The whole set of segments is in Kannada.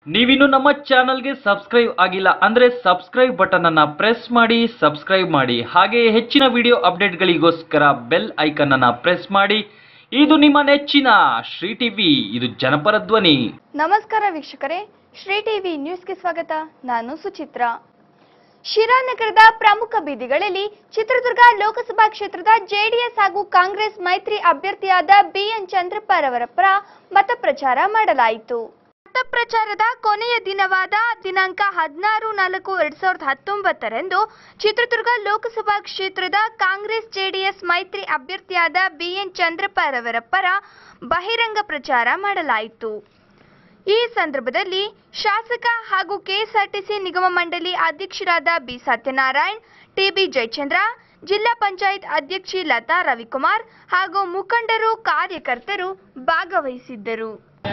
ನೀವಿನ್ನು ನಮ್ಮ ಚಾನಲ್ಗೆ ಸಬ್ಸ್ಕ್ರೈಬ್ ಆಗಿಲ್ಲ ಅಂದ್ರೆ ಸಬ್ಸ್ಕ್ರೈಬ್ ಬಟನ್ ಅನ್ನ ಪ್ರೆಸ್ ಮಾಡಿ ಸಬ್ಸ್ಕ್ರೈಬ್ ಮಾಡಿ ಹಾಗೆ ಹೆಚ್ಚಿನ ವಿಡಿಯೋ ಅಪ್ಡೇಟ್ಗಳಿಗೋಸ್ಕರ ಬೆಲ್ ಐಕನ್ ಅನ್ನ ಪ್ರೆಸ್ ಮಾಡಿ ಇದು ನಿಮ್ಮ ನೆಚ್ಚಿನ ಶ್ರೀ ಟಿವಿ ಇದು ಜನಪರ ಧ್ವನಿ ನಮಸ್ಕಾರ ವೀಕ್ಷಕರೇ ಶ್ರೀ ಟಿವಿ ನ್ಯೂಸ್ಗೆ ಸ್ವಾಗತ ನಾನು ಸುಚಿತ್ರಾ ಶಿರಾನಗರದ ಪ್ರಮುಖ ಬೀದಿಗಳಲ್ಲಿ ಚಿತ್ರದುರ್ಗ ಲೋಕಸಭಾ ಕ್ಷೇತ್ರದ ಜೆಡಿಎಸ್ ಹಾಗೂ ಕಾಂಗ್ರೆಸ್ ಮೈತ್ರಿ ಅಭ್ಯರ್ಥಿಯಾದ ಬಿಎನ್ ಚಂದ್ರಪ್ಪರವರ ಪರ ಮತಪ್ರಚಾರ ಮಾಡಲಾಯಿತು ಮತಪ್ರಚಾರದ ಕೊನೆಯ ದಿನವಾದ ದಿನಾಂಕ ಹದಿನಾರು ನಾಲ್ಕು ಎರಡ್ ಸಾವಿರದ ಹತ್ತೊಂಬತ್ತರಂದು ಚಿತ್ರದುರ್ಗ ಲೋಕಸಭಾ ಕ್ಷೇತ್ರದ ಕಾಂಗ್ರೆಸ್ ಜೆಡಿಎಸ್ ಮೈತ್ರಿ ಅಭ್ಯರ್ಥಿಯಾದ ಬಿಎನ್ ಚಂದ್ರಪ್ಪರವರ ಪರ ಬಹಿರಂಗ ಪ್ರಚಾರ ಮಾಡಲಾಯಿತು ಈ ಸಂದರ್ಭದಲ್ಲಿ ಶಾಸಕ ಹಾಗೂ ಕೆಎಸ್ಆರ್ಟಿಸಿ ನಿಗಮ ಮಂಡಳಿ ಅಧ್ಯಕ್ಷರಾದ ಬಿ ಸತ್ಯನಾರಾಯಣ್ ಟಿಬಿ ಜಯಚಂದ್ರ ಜಿಲ್ಲಾ ಪಂಚಾಯತ್ ಅಧ್ಯಕ್ಷೆ ಲತಾ ರವಿಕುಮಾರ್ ಹಾಗೂ ಮುಖಂಡರು ಕಾರ್ಯಕರ್ತರು ಭಾಗವಹಿಸಿದ್ದರು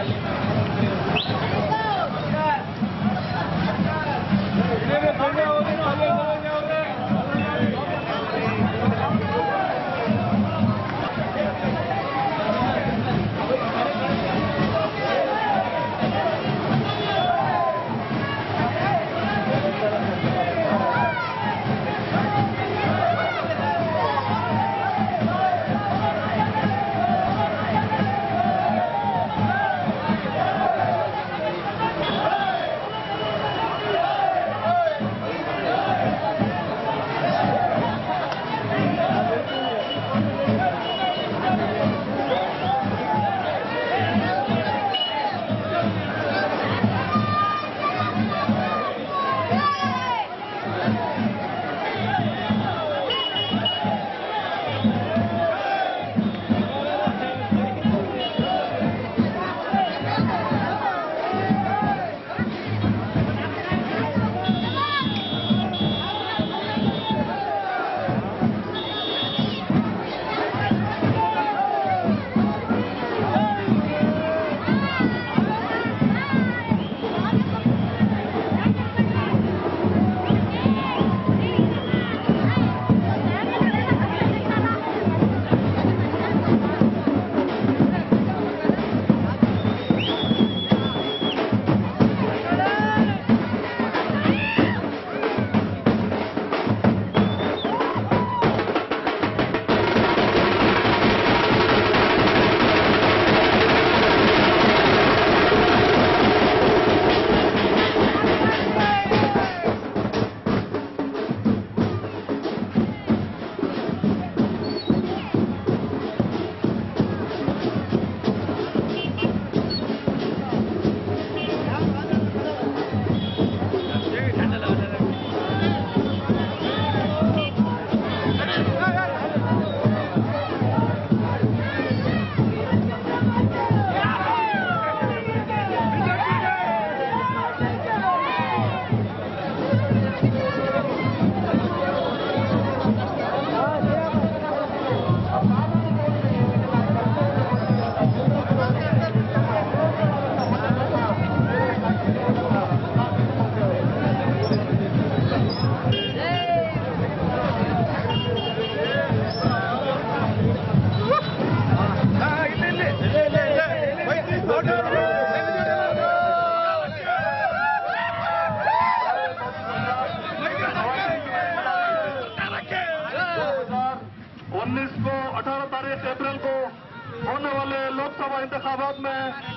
उन्नीस को अठारह तारीख अप्रैल को होने वाले लोकसभा इंतखाबात में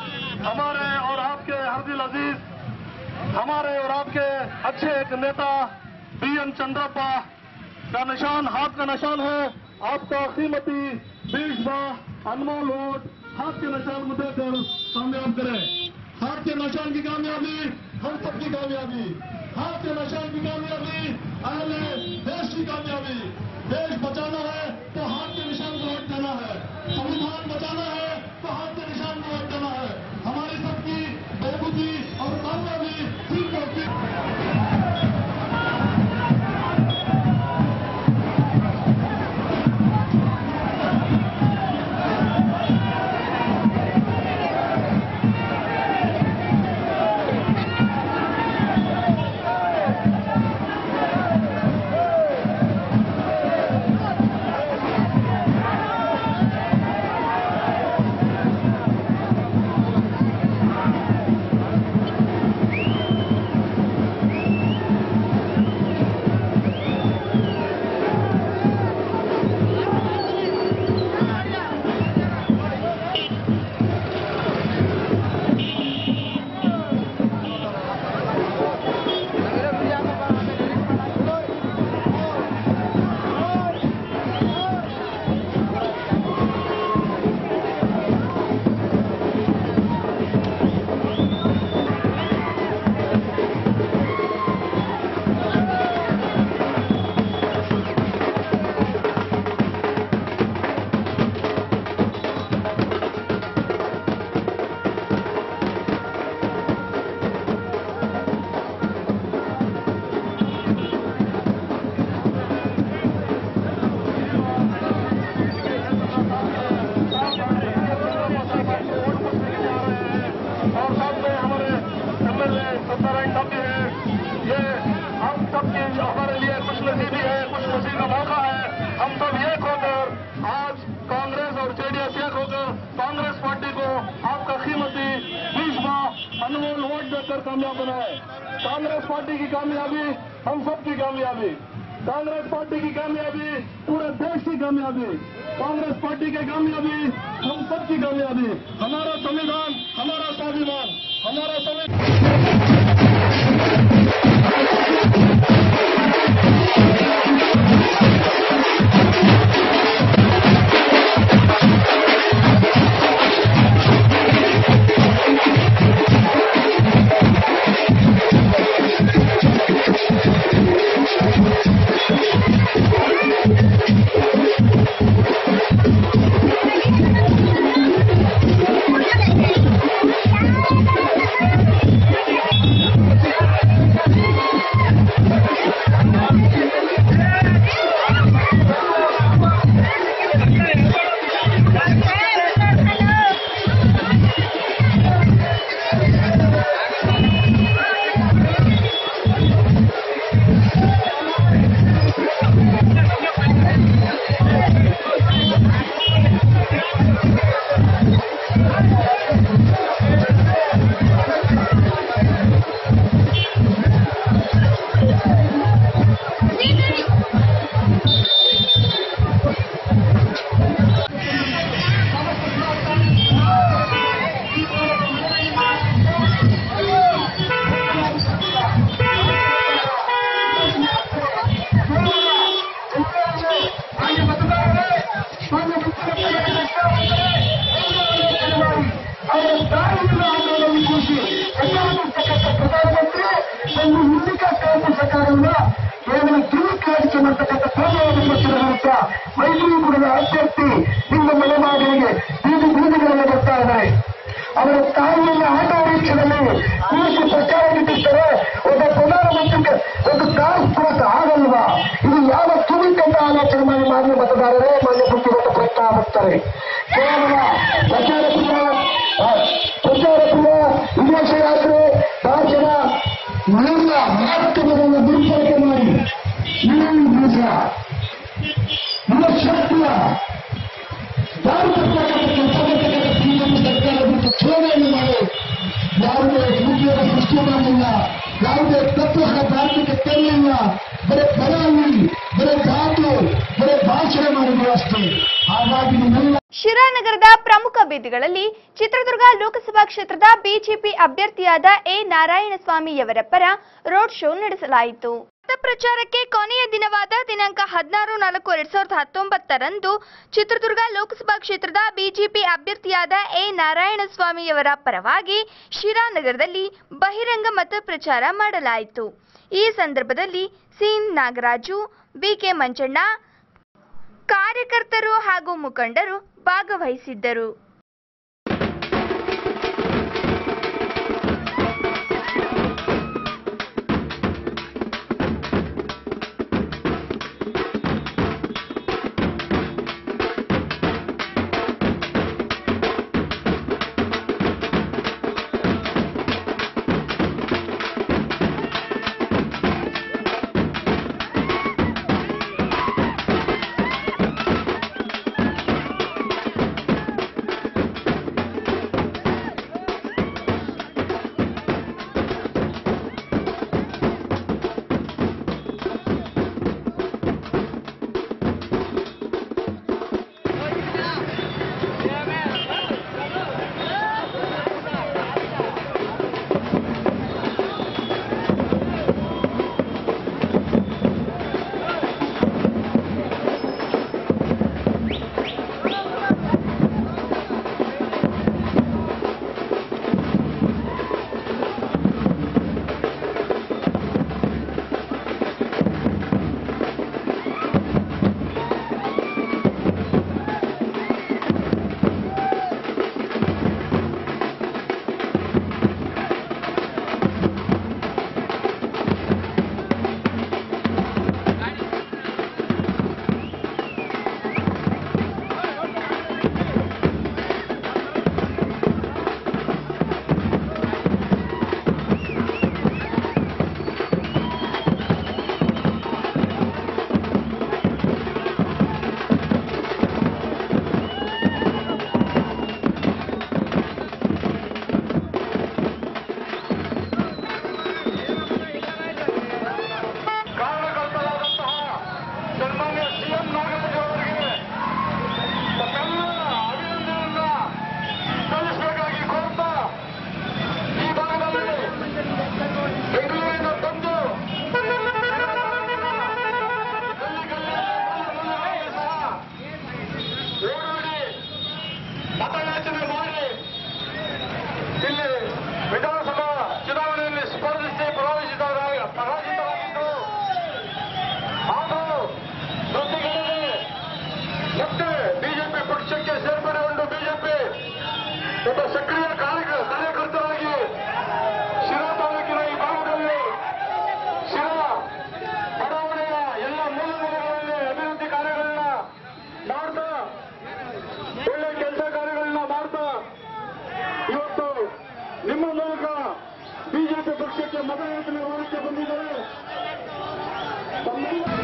हमारे और आपके हरदिल अजीज हमारे और आपके अच्छे एक नेता बी एन चंद्रप्पा का निशान हाथ का निशान है आपका कीमती बीस बा अनमोल वोट हाथ के निशान में देकर कामयाब करें हाथ के निशान की कामयाबी हम सबकी कामयाबी हाथ के निशान की कामयाबी अहले देश की कामयाबी देश बचाना है तो हाथ के निशान को वोट देना है संविधान बचाना है तो हाथ के निशान को वोट देना है हमारी सबकी बेबुद्धि और कामयाबी सिर्फ और सिर्फ नारायण साहब भी हैं ये हम सब की हमारे लिए खुश नसीबी है खुश नसीबी का मौका है हम सब एक होकर आज कांग्रेस और जेडीएस एक होकर कांग्रेस पार्टी को आपका कीमती बीस माह अनमोल वोट देकर कामयाब बनाए कांग्रेस पार्टी की कामयाबी हम सब की कामयाबी कांग्रेस पार्टी की कामयाबी पूरे देश की कामयाबी कांग्रेस पार्टी की कामयाबी हम सब की कामयाबी हमारा संविधान हमारा स्वाभिमान हमारा संविधान ಒಂದು ಹಿಂದಿಕ ಕೇಂದ್ರ ಸರ್ಕಾರವನ್ನ ಕೇವಲ ಧ್ರುವೀಕರಿಸಿ ಮಾಡ್ತಕ್ಕಂಥ ಕಾರ್ಯವನ್ನು ಹೊರತ ಮೈಸೂರುಗೂಡಿನ ಅಭ್ಯರ್ಥಿ ನಿಮ್ಮ ಮನೆಮಾಡಿಗೆ ಬೀದಿ ಬೀದಿಗಳಲ್ಲಿ ಬರ್ತಾ ಇದ್ದಾರೆ ಅವರ ತಾಯಿಯನ್ನ ಆಟೋ ರಿಕ್ಷಾದಲ್ಲಿ ಕೂರಿಸಿ ಪ್ರಚಾರ ನೀಡುತ್ತಾರೆ ಒಬ್ಬ ಪ್ರಧಾನಮಂತ್ರಿಗೆ ಒಂದು ಕಾರ್ ಸ್ಫೋಟ ಆಗಲ್ವಾ ಇದು ಯಾವ ತುಣಿಕಂತ ಆಲೋಚನೆ ಮಾಡಿ ಮಾನ್ಯ ಮತದಾರರೇ ಮಾನ್ಯ ಬುದ್ಧಿವಂತ ಪ್ರಯತ್ನ ಮಾಡುತ್ತಾರೆ ಕೇವಲ ಪ್ರಚಾರ ಪ್ರಿಯ ಆ, ಪ್ರಚಾರ ಪ್ರಿಯ ವಿದೇಶ ಯಾತ್ರೆ ಭಾಷಣ ಎಲ್ಲ ಮಾಧ್ಯಮಗಳನ್ನು ದುರ್ಬಳಕೆ ಮಾಡಿ ನೀವು ಬೀಜ ಯುವ ಶಕ್ತಿಯ ಭಾರತ ಬಿಜೆಪಿ ಸರ್ಕಾರ ಬಿಟ್ಟು ಚುನಾವಣೆ ಮಾಡಿ ಯಾವುದೇ ಉದ್ಯೋಗ ಸೃಷ್ಟಿ ಮಾಡಲಿಲ್ಲ ಯಾವುದೇ ತತ್ವಗಳ ಭಾರತಕ್ಕೆ ತರಲಿಲ್ಲ ಬರೀ ಪರಾವಿ ಬರೀ ಧಾತು ಬರೀ ಭಾಷಣ ಮಾಡಿದ್ರು ಅಷ್ಟೇ ಹಾಗಾಗಿ ನಿಮ್ಮೆಲ್ಲ ಶಿರಾನಗರದ ಪ್ರಮುಖ ಬೀದಿಗಳಲ್ಲಿ ಚಿತ್ರದುರ್ಗ ಲೋಕಸಭಾ ಕ್ಷೇತ್ರದ ಬಿಜೆಪಿ ಅಭ್ಯರ್ಥಿಯಾದ ಎ ನಾರಾಯಣಸ್ವಾಮಿಯವರ ಪರ ರೋಡ್ ಶೋ ನಡೆಸಲಾಯಿತು ಮತ ಪ್ರಚಾರಕ್ಕೆ ಕೊನೆಯ ದಿನವಾದ ದಿನಾಂಕ ಹದಿನಾರು ನಾಲ್ಕು ಎರಡ್ ಸಾವಿರದ ಹತ್ತೊಂಬತ್ತರಂದು ಚಿತ್ರದುರ್ಗ ಲೋಕಸಭಾ ಕ್ಷೇತ್ರದ ಬಿಜೆಪಿ ಅಭ್ಯರ್ಥಿಯಾದ ಎ ನಾರಾಯಣಸ್ವಾಮಿಯವರ ಪರವಾಗಿ ಶಿರಾನಗರದಲ್ಲಿ ಬಹಿರಂಗ ಮತ ಪ್ರಚಾರ ಮಾಡಲಾಯಿತು ಈ ಸಂದರ್ಭದಲ್ಲಿ ಸಿಎನ್ ನಾಗರಾಜು ಬಿಕೆ ಮಂಜಣ್ಣ ಕಾರ್ಯಕರ್ತರು ಹಾಗೂ ಮುಖಂಡರು ಭಾಗವಹಿಸಿದ್ದರು ಬಿಜೆಪಿ ಪಕ್ಷಕ್ಕೆ ಮತಯಾಚನೆ ಮಾಡಕ್ಕೆ ಬಂದಿದ್ದಾರೆ ತಮ್ಮೆಲ್ಲ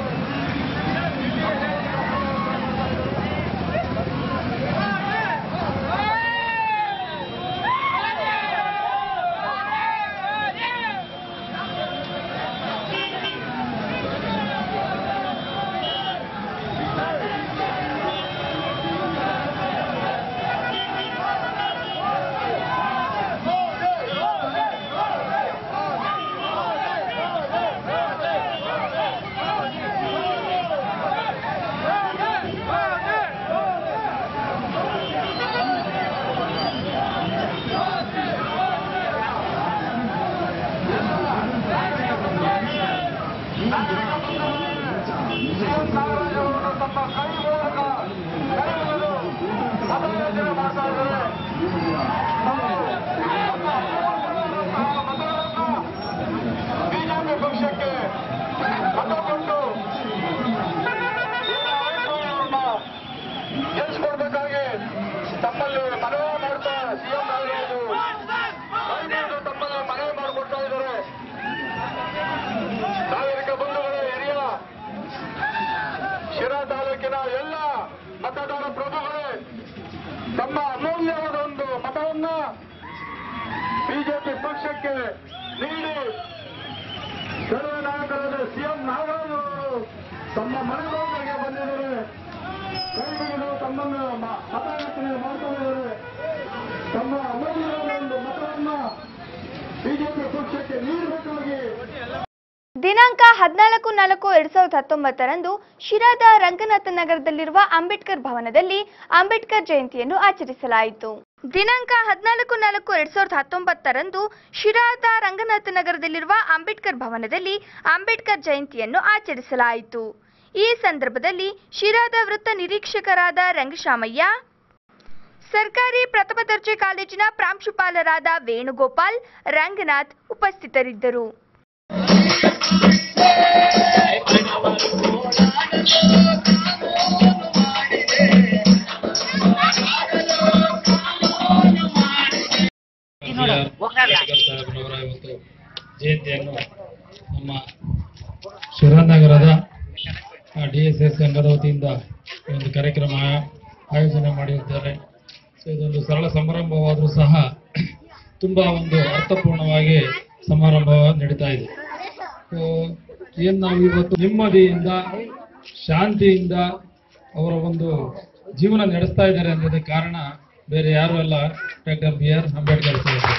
ತಮ್ಮ ಕೈ ಮೂಲಕ ಕೈ ಮುಗಿದು ಮತಯಾಚನೆ ಮಾಡ್ತಾ ಇದ್ದಾರೆ ಬಿಜೆಪಿ ಪಕ್ಷಕ್ಕೆ ಮತ ಕೊಟ್ಟು ಗೆಲ್ಲಿಸ್ಕೊಡ್ಬೇಕಾಗಿ ತಮ್ಮಲ್ಲಿ ಮನವಿ ಮಾಡ್ತಾ ಸಿಎಂ ನಾಗರಾಜು ಕೈ ತಮ್ಮಲ್ಲಿ ಮನವಿ ಮಾಡಿಕೊಡ್ತಾ ಇದ್ದಾರೆ ನಾಗರಿಕ ಬಂಧುಗಳೇ ಹಿರಿಯ ಶಿರಾ ತಾಲೂಕಿನ ಎಲ್ಲ ಮತದಾರ ಪ್ರಭುಗಳೇ ತಮ್ಮ ಅಮೂಲ್ಯವಾದ ಒಂದು ಮತವನ್ನ ಬಿಜೆಪಿ ಪಕ್ಷಕ್ಕೆ ನೀಡಿ ಸರ್ವ ನಾಯಕರಾದ ಸಿಎಂ ನಾಗರಾಜ್ ಅವರು ತಮ್ಮ ಮನೆಗಳಿಗೆ ಬಂದಿದ್ದಾರೆ ಕೈ ಮುಗಿದು ತಮ್ಮನ್ನು ಮ- ಮತಯಾಚನೆ ಮಾಡ್ಕೊಂಡಿದ್ದಾರೆ ತಮ್ಮ ಅಮೂಲ್ಯವಾದ ಒಂದು ಮತವನ್ನ ಬಿಜೆಪಿ ಪಕ್ಷಕ್ಕೆ ನೀಡಬೇಕಾಗಿ ದಿನಾಂಕ ಹದಿನಾಲ್ಕು ನಾಲ್ಕು ಎರಡ್ ಸಾವಿರದ ಹತ್ತೊಂಬತ್ತರಂದು ಶಿರಾದ ರಂಗನಾಥ ನಗರದಲ್ಲಿರುವ ಅಂಬೇಡ್ಕರ್ ಭವನದಲ್ಲಿ ಅಂಬೇಡ್ಕರ್ ಜಯಂತಿಯನ್ನು ಆಚರಿಸಲಾಯಿತು ದಿನಾಂಕ ಹದಿನಾಲ್ಕು ನಾಲ್ಕು ಎರಡ್ ಸಾವಿರದ ಹತ್ತೊಂಬತ್ತರಂದು ಶಿರಾದ ರಂಗನಾಥ ನಗರದಲ್ಲಿರುವ ಅಂಬೇಡ್ಕರ್ ಭವನದಲ್ಲಿ ಅಂಬೇಡ್ಕರ್ ಜಯಂತಿಯನ್ನು ಆಚರಿಸಲಾಯಿತು ಈ ಸಂದರ್ಭದಲ್ಲಿ ಶಿರಾದ ವೃತ್ತ ನಿರೀಕ್ಷಕರಾದ ರಂಗಶಾಮಯ್ಯ ಸರ್ಕಾರಿ ಪ್ರಥಮ ದರ್ಜೆ ಕಾಲೇಜಿನ ಪ್ರಾಂಶುಪಾಲರಾದ ವೇಣುಗೋಪಾಲ್ ರಂಗನಾಥ್ ಉಪಸ್ಥಿತರಿದ್ದರು ಸಾಹೇಬ್ರವರ ಇವತ್ತು ಜಯಂತಿಯನ್ನು ನಮ್ಮ ಶಿವರಾನಗರದ ಡಿ ಎಸ್ ಎಸ್ ಸಂಘದ ವತಿಯಿಂದ ಈ ಒಂದು ಕಾರ್ಯಕ್ರಮ ಆಯೋಜನೆ ಮಾಡಿದ್ದಾರೆ ಸೊ ಇದೊಂದು ಸರಳ ಸಮಾರಂಭವಾದರೂ ಸಹ ತುಂಬ ಒಂದು ಅರ್ಥಪೂರ್ಣವಾಗಿ ಸಮಾರಂಭ ನಡೀತಾ ಇದೆ ಸೊ ಏನು ನಾವು ಇವತ್ತು ನೆಮ್ಮದಿಯಿಂದ ಶಾಂತಿಯಿಂದ ಅವರ ಒಂದು ಜೀವನ ನಡೆಸ್ತಾ ಇದ್ದಾರೆ ಅನ್ನೋದಕ್ಕೆ ಕಾರಣ ಬೇರೆ ಯಾರು ಅಲ್ಲ ಡಾಕ್ಟರ್ ಬಿ ಆರ್ ಅಂಬೇಡ್ಕರ್ ಸಾಹೇಬರು.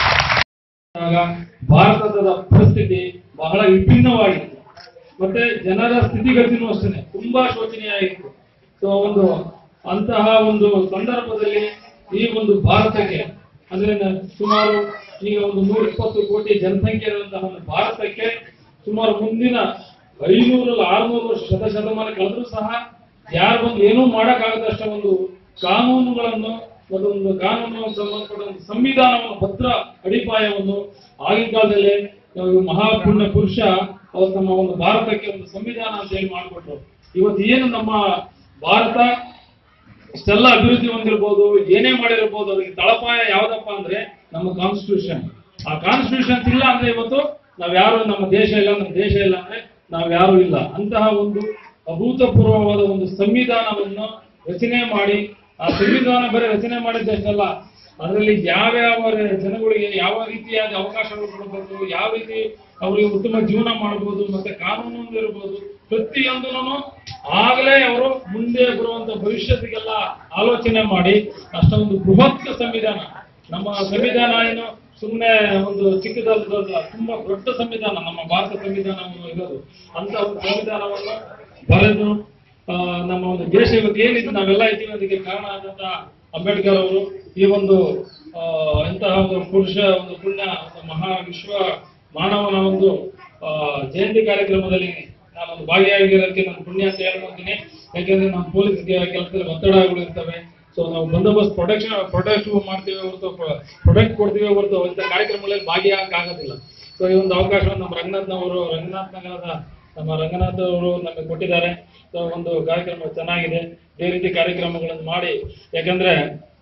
ಆಗ ಭಾರತದ ಪರಿಸ್ಥಿತಿ ಬಹಳ ವಿಭಿನ್ನವಾಗಿತ್ತು ಮತ್ತೆ ಜನರ ಸ್ಥಿತಿಗತಿನೂ ಅಷ್ಟೇ ತುಂಬಾ ಶೋಚನೀಯಾಗಿತ್ತು ಸೊ ಒಂದು ಅಂತಹ ಒಂದು ಸಂದರ್ಭದಲ್ಲಿ ಈ ಒಂದು ಭಾರತಕ್ಕೆ ಅಂದ್ರೆ ನ- ಸುಮಾರು ಈಗ ಒಂದು ನೂರ ಇಪ್ಪತ್ತು ಕೋಟಿ ಜನಸಂಖ್ಯೆ ಇರುವಂತಹ ಒಂದು ಭಾರತಕ್ಕೆ ಸುಮಾರು ಮುಂದಿನ ಐನೂರಲ್ಲಿ ಆರ್ನೂರು ವರ್ಷ ಶತಶತಮಾನ ಕಳೆದ್ರೂ ಸಹ ಯಾರು ಬಂದು ಏನೂ ಮಾಡಕ್ಕಾಗದಷ್ಟ ಒಂದು ಕಾನೂನುಗಳನ್ನು ಮತ್ತು ಒಂದು ಕಾನೂನು ಸಂಬಂಧಪಟ್ಟ ಒಂದು ಸಂವಿಧಾನವನ್ನು ಭದ್ರ ಅಡಿಪಾಯವನ್ನು ಆಗಿನ ಕಾಲದಲ್ಲಿ ನಾವು ಮಹಾಪುಣ್ಯ ಪುರುಷ ಅವರು ನಮ್ಮ ಒಂದು ಭಾರತಕ್ಕೆ ಒಂದು ಸಂವಿಧಾನ ಅಂತ ಹೇಳಿ ಮಾಡಿಕೊಟ್ರು ಇವತ್ತು ಏನು ನಮ್ಮ ಭಾರತ ಇಷ್ಟೆಲ್ಲ ಅಭಿವೃದ್ಧಿ ಹೊಂದಿರ್ಬೋದು ಏನೇ ಮಾಡಿರ್ಬೋದು ಅದಕ್ಕೆ ತಳಪಾಯ ಯಾವ್ದಪ್ಪ ಅಂದ್ರೆ ನಮ್ಮ ಕಾನ್ಸ್ಟಿಟ್ಯೂಷನ್ ಆ ಕಾನ್ಸ್ಟಿಟ್ಯೂಷನ್ ಇಲ್ಲ ಅಂದ್ರೆ ಇವತ್ತು ನಾವ್ಯಾರು ನಮ್ಮ ದೇಶ ಇಲ್ಲ ನಮ್ಮ ದೇಶ ಇಲ್ಲ ಅಂದ್ರೆ ನಾವ್ಯಾರು ಇಲ್ಲ ಅಂತಹ ಒಂದು ಅಭೂತಪೂರ್ವವಾದ ಒಂದು ಸಂವಿಧಾನವನ್ನು ರಚನೆ ಮಾಡಿ ಆ ಸಂವಿಧಾನ ಬರೀ ರಚನೆ ಮಾಡಿದ್ದಷ್ಟಲ್ಲ ಅದರಲ್ಲಿ ಯಾವ್ಯಾವ ಜನಗಳಿಗೆ ಯಾವ ರೀತಿಯಾದ ಅವಕಾಶಗಳು ಕೊಡಬಹುದು ಯಾವ ರೀತಿ ಅವರಿಗೆ ಉತ್ತಮ ಜೀವನ ಮಾಡಬಹುದು ಮತ್ತೆ ಕಾನೂನು ಇರಬಹುದು ಪ್ರತಿಯೊಂದನ್ನು ಆಗಲೇ ಅವರು ಮುಂದೆ ಬರುವಂತ ಭವಿಷ್ಯತ್ತಿಗೆಲ್ಲ ಆಲೋಚನೆ ಮಾಡಿ ಅಷ್ಟೊಂದು ಬೃಹತ್ ಸಂವಿಧಾನ ನಮ್ಮ ಸಂವಿಧಾನ ಏನು ಸುಮ್ಮನೆ ಒಂದು ಚಿಕ್ಕದಲ್ಲ ತುಂಬಾ ದೊಡ್ಡ ಸಂವಿಧಾನ ನಮ್ಮ ಭಾರತ ಸಂವಿಧಾನವನ್ನು ಇರೋದು ಅಂತ ಒಂದು ಸಂವಿಧಾನವನ್ನು ಬರೆದು ಆ, ನಮ್ಮ ಒಂದು ದೇಶ ಇವತ್ತು ಏನಿದೆ ನಾವೆಲ್ಲ ಇದ್ದೀವಿ ಅದಕ್ಕೆ ಕಾರಣ ಆದಂತ ಅಂಬೇಡ್ಕರ್ ಅವರು ಈ ಒಂದು ಆ, ಇಂತಹ ಒಂದು ಪುರುಷ ಒಂದು ಪುಣ್ಯ ಒಂದು ಮಹಾ ವಿಶ್ವ ಮಾನವನ ಒಂದು ಆ, ಜಯಂತಿ ಕಾರ್ಯಕ್ರಮದಲ್ಲಿ ನಾನೊಂದು ಭಾಗಿಯಾಗಿರೋದಕ್ಕೆ ನಾನು ಪುಣ್ಯ ಅಂತ ಹೇಳ್ಕೊಂತೀನಿ ಯಾಕೆಂದ್ರೆ ನಮ್ಮ ಪೊಲೀಸ್ ಕೆಲಸದಲ್ಲಿ ಒತ್ತಡಗಳು ಇರ್ತವೆ ಸೊ ನಾವು ಬಂದೋಬಸ್ತ್ ಪ್ರೊಟೆಕ್ಷನ್ ಪ್ರೊಟೆಕ್ಟ್ ಮಾಡ್ತೀವಿ ಹೊರತು ಪ್ರೊಟೆಕ್ಟ್ ಕೊಡ್ತೀವಿ ಹೊರತು ಇಂಥ ಕಾರ್ಯಕ್ರಮಗಳಲ್ಲಿ ಭಾಗಿಯಾಗಕ್ಕೆ ಆಗೋದಿಲ್ಲ ಸೊ ಈ ಒಂದು ಅವಕಾಶವನ್ನು ನಮ್ಮ ರಂಗನಾಥ್ನವರು ರಂಗನಾಥ್ ನಗರದ ನಮ್ಮ ರಂಗನಾಥ್ ಅವರು ನಮಗೆ ಕೊಟ್ಟಿದ್ದಾರೆ ಸೊ ಒಂದು ಕಾರ್ಯಕ್ರಮ ಚೆನ್ನಾಗಿದೆ ಇದೇ ರೀತಿ ಕಾರ್ಯಕ್ರಮಗಳನ್ನು ಮಾಡಿ ಯಾಕಂದ್ರೆ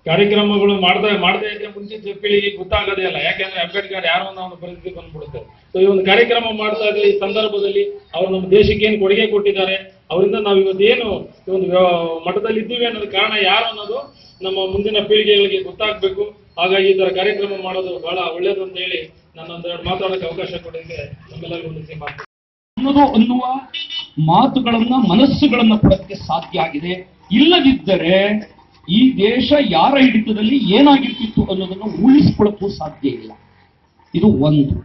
ಕಾರ್ಯಕ್ರಮಗಳು ಮಾಡ್ತಾ ಮಾಡದೇ ಇದ್ರೆ ಮುಂಚಿನ ಪೀಳಿಗೆ ಗೊತ್ತಾಗೋದೇ ಇಲ್ಲ ಯಾಕೆಂದ್ರೆ ಅಂಬೇಡ್ಕರ್ ಯಾರೋ ಅನ್ನೋ ಒಂದು ಪರಿಸ್ಥಿತಿ ಬಂದ್ಬಿಡುತ್ತೆ ಸೊ ಈ ಒಂದು ಕಾರ್ಯಕ್ರಮ ಮಾಡ್ತಾ ಇದ್ರೆ ಈ ಸಂದರ್ಭದಲ್ಲಿ ಅವ್ರು ನಮ್ಮ ದೇಶಕ್ಕೆ ಏನು ಕೊಡುಗೆ ಕೊಟ್ಟಿದ್ದಾರೆ ಅವರಿಂದ ನಾವು ಇವತ್ತು ಏನು ಈ ಒಂದು ವ್ಯವ- ಮಟ್ಟದಲ್ಲಿ ಇದ್ದೀವಿ ಅನ್ನೋದು ಕಾರಣ ಯಾರು ಅನ್ನೋದು ನಮ್ಮ ಮುಂದಿನ ಪೀಳಿಗೆಗಳಿಗೆ ಗೊತ್ತಾಗಬೇಕು ಹಾಗಾಗಿ ಈ ತರ ಕಾರ್ಯಕ್ರಮ ಮಾಡೋದು ಬಹಳ ಒಳ್ಳೇದು ಅಂತ ಹೇಳಿ ನಾನು ಒಂದೆರಡು ಮಾತಾಡೋಕೆ ಅವಕಾಶ ಕೊಟ್ಟಿದ್ದೆ ನಮ್ಮೆಲ್ಲರಿಗೂ ಒಂದು ಮಾತು ಅನ್ನೋದು ಅನ್ನುವ ಮಾತುಗಳನ್ನ ಮನಸ್ಸುಗಳನ್ನ ಕೊಡಕ್ಕೆ ಸಾಧ್ಯ ಆಗಿದೆ ಇಲ್ಲದಿದ್ದರೆ ಈ ದೇಶ ಯಾರ ಹಿಡಿತದಲ್ಲಿ ಏನಾಗಿರ್ತಿತ್ತು ಅನ್ನೋದನ್ನು ಉಳಿಸ್ಕೊಳ್ಳಕ್ಕೂ ಸಾಧ್ಯ ಇಲ್ಲ ಇದು ಒಂದು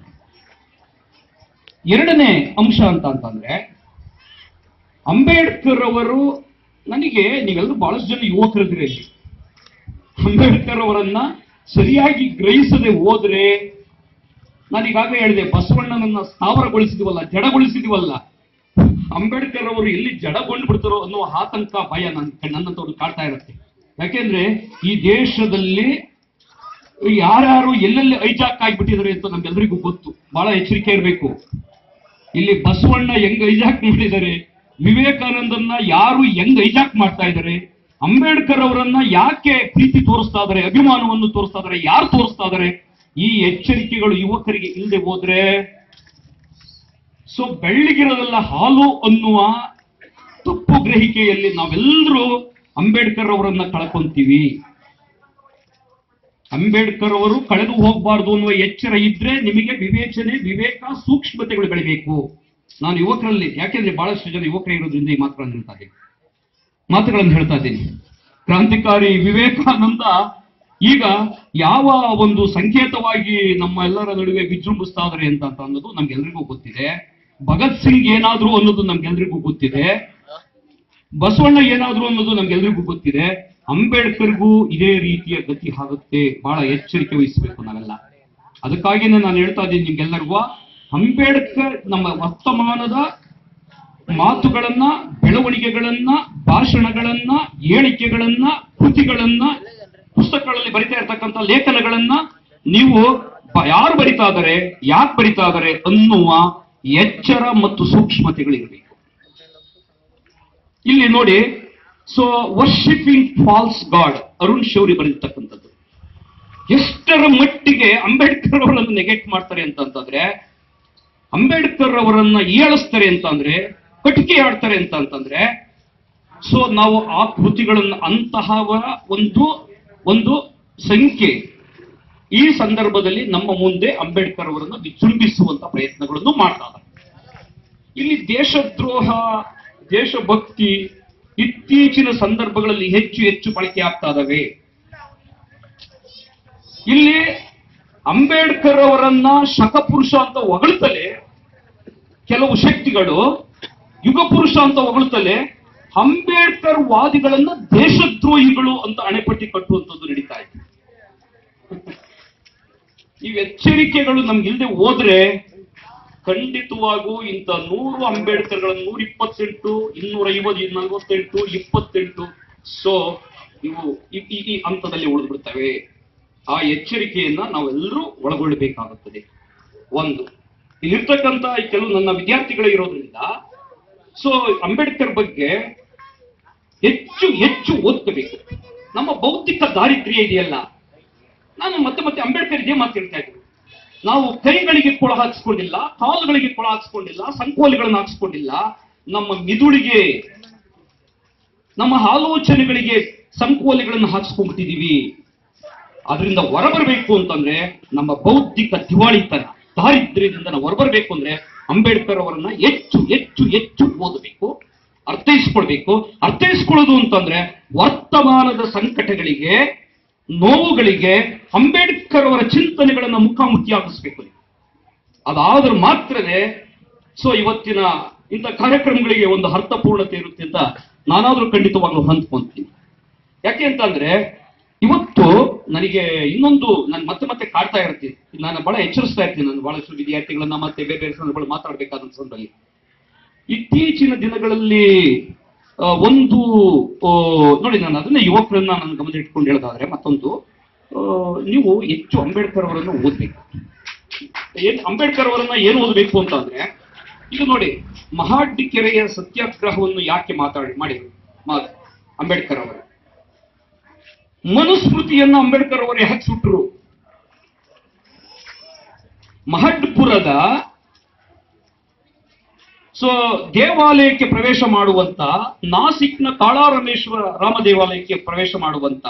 ಎರಡನೇ ಅಂಶ ಅಂತ ಅಂತಂದ್ರೆ ಅಂಬೇಡ್ಕರ್ ಅವರು ನನಗೆ ನೀವೆಲ್ಲರೂ ಬಹಳಷ್ಟು ಜನ ಯುವಕರಿದ್ರೆ ಇಲ್ಲಿ ಅಂಬೇಡ್ಕರ್ ಅವರನ್ನ ಸರಿಯಾಗಿ ಗ್ರಹಿಸದೆ ಹೋದ್ರೆ ನಾನು ಈಗಾಗಲೇ ಹೇಳಿದೆ ಬಸವಣ್ಣನನ್ನ ಸ್ಥಾವರಗೊಳಿಸಿದ್ವಲ್ಲ ಜಡಗೊಳಿಸಿದ್ವಲ್ಲ ಅಂಬೇಡ್ಕರ್ ಅವರು ಎಲ್ಲಿ ಜಡಗೊಂಡು ಬಿಡ್ತಾರೋ ಅನ್ನೋ ಆತಂಕ ಭಯ ನನ್ನ ನನ್ನಂತವ್ರು ಕಾಡ್ತಾ ಇರುತ್ತೆ ಯಾಕೆಂದ್ರೆ ಈ ದೇಶದಲ್ಲಿ ಯಾರ್ಯಾರು ಎಲ್ಲೆಲ್ಲಿ ಐಜಾಕ್ ಆಗಿಬಿಟ್ಟಿದ್ದಾರೆ ಅಂತ ನಮ್ಗೆಲ್ರಿಗೂ ಗೊತ್ತು ಬಹಳ ಎಚ್ಚರಿಕೆ ಇರಬೇಕು ಇಲ್ಲಿ ಬಸವಣ್ಣ ಹೆಂಗ್ ಐಜಾಕ್ ಮಾಡಿದ್ದಾರೆ ವಿವೇಕಾನಂದನ್ನ ಯಾರು ಹೆಂಗ್ ಐಜಾಕ್ ಮಾಡ್ತಾ ಇದ್ದಾರೆ ಅಂಬೇಡ್ಕರ್ ಅವರನ್ನ ಯಾಕೆ ಪ್ರೀತಿ ತೋರಿಸ್ತಾ ಇದಾರೆ ಅಭಿಮಾನವನ್ನು ತೋರಿಸ್ತಾ ಇದಾರೆ ಯಾರು ತೋರಿಸ್ತಾ ಇದಾರೆ ಈ ಎಚ್ಚರಿಕೆಗಳು ಯುವಕರಿಗೆ ಇಲ್ಲದೆ ಹೋದ್ರೆ ಸೊ ಬೆಳ್ಳಿಗಿರೋದಲ್ಲ ಹಾಲು ಅನ್ನುವ ತಪ್ಪು ಗ್ರಹಿಕೆಯಲ್ಲಿ ನಾವೆಲ್ಲರೂ ಅಂಬೇಡ್ಕರ್ ಅವರನ್ನ ಕಳ್ಕೊಂತೀವಿ ಅಂಬೇಡ್ಕರ್ ಅವರು ಕಳೆದು ಹೋಗಬಾರ್ದು ಅನ್ನುವ ಎಚ್ಚರ ಇದ್ರೆ ನಿಮಗೆ ವಿವೇಚನೆ ವಿವೇಕ ಸೂಕ್ಷ್ಮತೆಗಳು ಬೆಳಿಬೇಕು ನಾನು ಯುವಕರಲ್ಲಿ ಯಾಕೆಂದ್ರೆ ಬಹಳಷ್ಟು ಜನ ಯುವಕರೇ ಇರೋದ್ರಿಂದ ಈ ಮಾತುಗಳನ್ನು ಹೇಳ್ತಾ ಇದ್ದೀನಿ ಮಾತುಗಳನ್ನು ಹೇಳ್ತಾ ಇದ್ದೀನಿ ಕ್ರಾಂತಿಕಾರಿ ವಿವೇಕಾನಂದ ಈಗ ಯಾವ ಒಂದು ಸಂಕೇತವಾಗಿ ನಮ್ಮ ಎಲ್ಲರ ನಡುವೆ ವಿಜೃಂಭಿಸ್ತಾ ಇದಾರೆ ಅಂತ ಅಂತ ಅನ್ನೋದು ನಮ್ಗೆಲ್ರಿಗೂ ಗೊತ್ತಿದೆ ಭಗತ್ ಸಿಂಗ್ ಏನಾದ್ರು ಅನ್ನೋದು ನಮ್ಗೆಲ್ರಿಗೂ ಗೊತ್ತಿದೆ ಬಸವಣ್ಣ ಏನಾದ್ರು ಅನ್ನೋದು ನಮ್ಗೆಲ್ರಿಗೂ ಗೊತ್ತಿದೆ ಅಂಬೇಡ್ಕರ್ಗೂ ಇದೇ ರೀತಿಯ ಗತಿ ಆಗುತ್ತೆ ಬಹಳ ಎಚ್ಚರಿಕೆ ವಹಿಸಬೇಕು ನಾವೆಲ್ಲ ಅದಕ್ಕಾಗಿನೇ ನಾನು ಹೇಳ್ತಾ ಇದ್ದೀನಿ ನಿಮ್ಗೆಲ್ಲರಿಗೂ ಅಂಬೇಡ್ಕರ್ ನಮ್ಮ ವರ್ತಮಾನದ ಮಾತುಗಳನ್ನ ಬೆಳವಣಿಗೆಗಳನ್ನ ಭಾಷಣಗಳನ್ನ ಹೇಳಿಕೆಗಳನ್ನ ಕೃತಿಗಳನ್ನ ಪುಸ್ತಕಗಳಲ್ಲಿ ಬರಿತಾ ಇರ್ತಕ್ಕಂಥ ಲೇಖನಗಳನ್ನ ನೀವು ಬ- ಯಾರು ಬರಿತಾ ಇದಾರೆ ಯಾಕೆ ಬರಿತಾ ಇದಾರೆ ಅನ್ನುವ ಎಚ್ಚರ ಮತ್ತು ಸೂಕ್ಷ್ಮತೆಗಳಿರಬೇಕು ಇಲ್ಲಿ ನೋಡಿ so worshipping false god Arun Shourie ಬರೆದಿರ್ತಕ್ಕಂಥದ್ದು ಎಷ್ಟರ ಮಟ್ಟಿಗೆ ಅಂಬೇಡ್ಕರ್ ಅವರನ್ನು ನೆಗೆಟ್ ಮಾಡ್ತಾರೆ ಅಂತಂತಂದ್ರೆ ಅಂಬೇಡ್ಕರ್ ಅವರನ್ನ ಏಳಿಸ್ತಾರೆ ಅಂತಂದ್ರೆ ಕಟಿಕೆ ಆಡ್ತಾರೆ ಅಂತ ಅಂತಂದ್ರೆ ಸೊ ನಾವು ಆ ಕೃತಿಗಳನ್ನ ಅಂತಹವರ ಒಂದು ಒಂದು ಸಂಖ್ಯೆ ಈ ಸಂದರ್ಭದಲ್ಲಿ ನಮ್ಮ ಮುಂದೆ ಅಂಬೇಡ್ಕರ್ ಅವರನ್ನ ವಿಜೃಂಭಿಸುವಂತ ಪ್ರಯತ್ನಗಳನ್ನು ಮಾಡ್ತಾ ಇದ್ದಾರೆ ಇಲ್ಲಿ ದೇಶದ್ರೋಹ ದೇಶಭಕ್ತಿ ಇತ್ತೀಚಿನ ಸಂದರ್ಭಗಳಲ್ಲಿ ಹೆಚ್ಚು ಹೆಚ್ಚು ಬಳಕೆ ಆಗ್ತಾ ಇದಾವೆ ಇಲ್ಲಿ ಅಂಬೇಡ್ಕರ್ ಅವರನ್ನ ಶಕಪುರುಷ ಅಂತ ಹೊಗಳ್ತಲೇ ಕೆಲವು ಶಕ್ತಿಗಳು ಯುಗ ಪುರುಷ ಅಂತ ಹೊಗಳ್ತಲೇ ಅಂಬೇಡ್ಕರ್ ವಾದಿಗಳನ್ನ ದೇಶದ್ರೋಹಿಗಳು ಅಂತ ಅಣೆಪಟ್ಟಿ ಕಟ್ಟುವಂಥದ್ದು ನಡೀತಾ ಇದೆ ಈ ಎಚ್ಚರಿಕೆಗಳು ನಮ್ಗಿಲ್ದೆ ಹೋದ್ರೆ ಖಂಡಿತವಾಗೂ ಇಂಥ ನೂರು ಅಂಬೇಡ್ಕರ್ಗಳನ್ನು ನೂರ ಇಪ್ಪತ್ತೆಂಟು ಇನ್ನೂರ ಐವತ್ತು ನಲವತ್ತೆಂಟು ಇಪ್ಪತ್ತೆಂಟು ಸೊ ಇವು ಈ- ಈ ಈ ಹಂತದಲ್ಲಿ ಉಳಿದ್ಬಿಡ್ತವೆ ಆ ಎಚ್ಚರಿಕೆಯನ್ನ ನಾವೆಲ್ಲರೂ ಒಳಗೊಳ್ಳಬೇಕಾಗುತ್ತದೆ ಒಂದು ಇಲ್ಲಿರ್ತಕ್ಕಂಥ ಕೆಲವು ನನ್ನ ವಿದ್ಯಾರ್ಥಿಗಳೇ ಇರೋದ್ರಿಂದ ಸೊ ಅಂಬೇಡ್ಕರ್ ಬಗ್ಗೆ ಹೆಚ್ಚು ಹೆಚ್ಚು ಓದ್ಕೋಬೇಕು ನಮ್ಮ ಬೌದ್ಧಿಕ ದಾರಿದ್ರ್ಯ ಇದೆಯಲ್ಲ ನಾನು ಮತ್ತೆ ಮತ್ತೆ ಅಂಬೇಡ್ಕರ್ ಇದೇ ಮಾತು ಹೇಳ್ತಾ ಇದ್ದೀನಿ ನಾವು ಕೈಗಳಿಗೆ ಕೊಳ ಹಾಕಿಸ್ಕೊಂಡಿಲ್ಲ ಕಾಲುಗಳಿಗೆ ಕೊಳ ಹಾಕಿಸ್ಕೊಂಡಿಲ್ಲ ಸಂಕೋಲೆಗಳನ್ನು ಹಾಕಿಸ್ಕೊಂಡಿಲ್ಲ ನಮ್ಮ ಮಿದುಳಿಗೆ ನಮ್ಮ ಆಲೋಚನೆಗಳಿಗೆ ಸಂಕೋಲೆಗಳನ್ನು ಹಾಕಿಸ್ಕೊಂಡ್ಬಿಟ್ಟಿದೀವಿ ಅದರಿಂದ ಹೊರಬರಬೇಕು ಅಂತಂದ್ರೆ ನಮ್ಮ ಬೌದ್ಧಿಕ ದಿವಾಳಿತನ ದಾರಿದ್ರ್ಯದಿಂದ ನಾವು ಹೊರಬರಬೇಕು ಅಂದ್ರೆ ಅಂಬೇಡ್ಕರ್ ಅವರನ್ನ ಹೆಚ್ಚು ಹೆಚ್ಚು ಹೆಚ್ಚು ಓದಬೇಕು ಅರ್ಥೈಸ್ಕೊಳ್ಬೇಕು ಅರ್ಥೈಸ್ಕೊಳ್ಳೋದು ಅಂತಂದ್ರೆ ವರ್ತಮಾನದ ಸಂಕಟಗಳಿಗೆ ನೋವುಗಳಿಗೆ ಅಂಬೇಡ್ಕರ್ ಅವರ ಚಿಂತನೆಗಳನ್ನ ಮುಖಾಮುಖಿಯಾಗಿಸ್ಬೇಕು ನೀವು. ಅದಾದ್ರೆ ಮಾತ್ರನೇ ಸೊ ಇವತ್ತಿನ ಇಂಥ ಕಾರ್ಯಕ್ರಮಗಳಿಗೆ ಒಂದು ಅರ್ಥಪೂರ್ಣತೆ ಇರುತ್ತೆ ಅಂತ ನಾನಾದ್ರೂ ಖಂಡಿತವಾಗ್ಲೂ ಹೊಂದ್ಕೊಂತೀನಿ ಯಾಕೆ ಅಂತಂದ್ರೆ ಇವತ್ತು ನನಗೆ ಇನ್ನೊಂದು ನಾನು ಮತ್ತೆ ಮತ್ತೆ ಕಾಡ್ತಾ ಇರ್ತೀನಿ ನಾನು ಬಹಳ ಎಚ್ಚರಿಸ್ತಾ ಇರ್ತೀನಿ ನಾನು ಬಹಳಷ್ಟು ವಿದ್ಯಾರ್ಥಿಗಳನ್ನ ಮತ್ತೆ ಬೇರೆ ಬೇರೆ ಸಂದರ್ಭಗಳು ಮಾತಾಡಬೇಕಾದ ಸಂದರ್ಭದಲ್ಲಿ ಇತ್ತೀಚಿನ ದಿನಗಳಲ್ಲಿ ಆ, ಒಂದು ಆ, ನೋಡಿ ನಾನು ಅದನ್ನೇ ಯುವಕರನ್ನ ನಾನು ಗಮನ ಇಟ್ಕೊಂಡು ಹೇಳೋದಾದ್ರೆ ಮತ್ತೊಂದು ಆ, ನೀವು ಹೆಚ್ಚು ಅಂಬೇಡ್ಕರ್ ಅವರನ್ನು ಓದ್ಬೇಕು ಏನ್ ಅಂಬೇಡ್ಕರ್ ಅವರನ್ನ ಏನು ಓದಬೇಕು ಅಂತ ಅಂದ್ರೆ ಈಗ ನೋಡಿ ಮಹಾಡ್ಡಿ ಕೆರೆಯ ಸತ್ಯಾಗ್ರಹವನ್ನು ಯಾಕೆ ಮಾತಾಡಿ ಮಾಡಿದ್ರು ಮಾ- ಅಂಬೇಡ್ಕರ್ ಅವರು ಮನುಸ್ಮೃತಿಯನ್ನ ಅಂಬೇಡ್ಕರ್ ಅವರು ಯಾಕೆ ಸುಟ್ಟರು ಮಹಡ್ಪುರದ ಸೊ ದೇವಾಲಯಕ್ಕೆ ಪ್ರವೇಶ ಮಾಡುವಂತ ನಾಸಿಕ್ನ ಕಾಳಾರಮೇಶ್ವರ ರಾಮ ದೇವಾಲಯಕ್ಕೆ ಪ್ರವೇಶ ಮಾಡುವಂತ